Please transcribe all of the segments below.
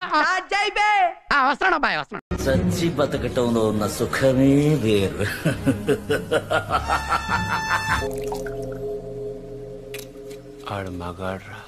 వస్తున్నాడు అబ్బాయి వస్తున్నాడు చచ్చి బతకటంలో ఉన్న సుఖమే వేరు ఆడు మగాడ్రా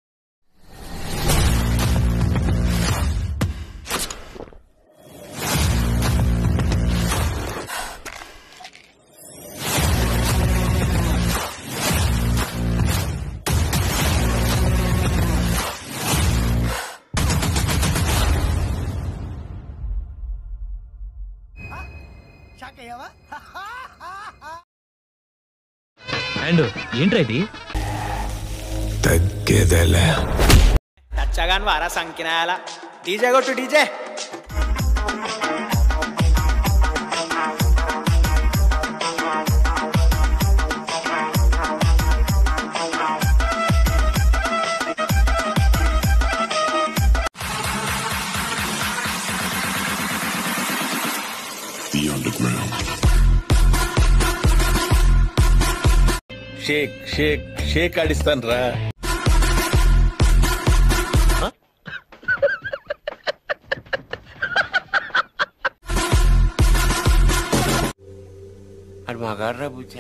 అండ్ ఏంట్రా ఇది నచ్చగాని వారా సంకినాయాల డీజే కొట్టు డీజే షేక్ షేక్ షేక్ ఆడిస్తాను రా ఆడు మగాడ్రా బుజ్జా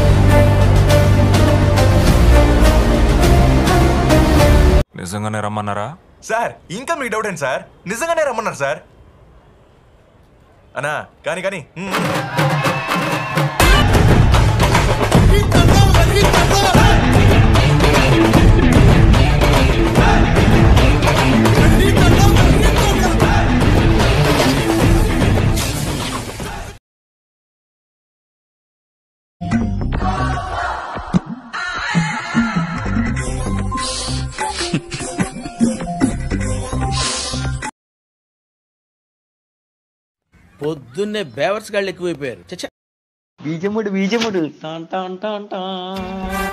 నిజంగానే రమ్మన్నారా సార్ ఇంకా మీకు డౌట్ ఏంటి సార్ నిజంగానే రమ్మన్నారు సార్ అన్నా కానీ కానీ మ్మ్. పొద్దున్నే బేవర్స్ గాళ్ళు ఎక్కువైపోయారు చచ్చా బీజముడు బీజముడు టాన్ టాన్ టాన్ టాన్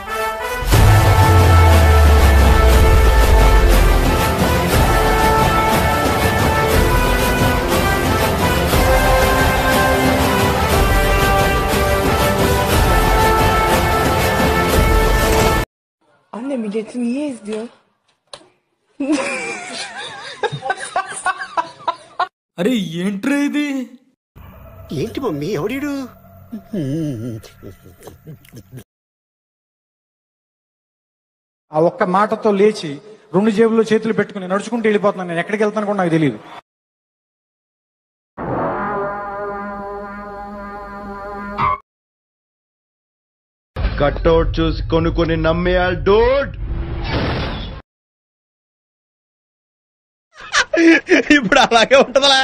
అరే ఏంట్రా ఇది ఏంటి మమ్మీ ఎవడీడు ఆ ఒక్క మాటతో లేచి రెండు జేబుల్లో చేతులు పెట్టుకుని నడుచుకుంటూ వెళ్ళిపోతున్నాను నేను ఎక్కడికి వెళ్తాను కూడా నాకు తెలియదు కట్అవుట్ చూసి కొనుక్కొని నమ్మేయాలి డోడ్ ఇప్పుడు అలాగే ఉంటదలా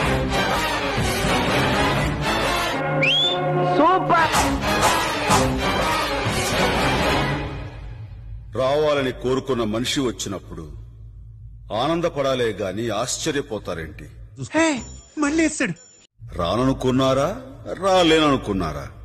రావాలని కోరుకున్న మనిషి వచ్చినప్పుడు ఆనందపడాలే గాని ఆశ్చర్యపోతారేంటి మళ్ళీ వేస్తాడు రాననుకున్నారా రాలేననుకున్నారా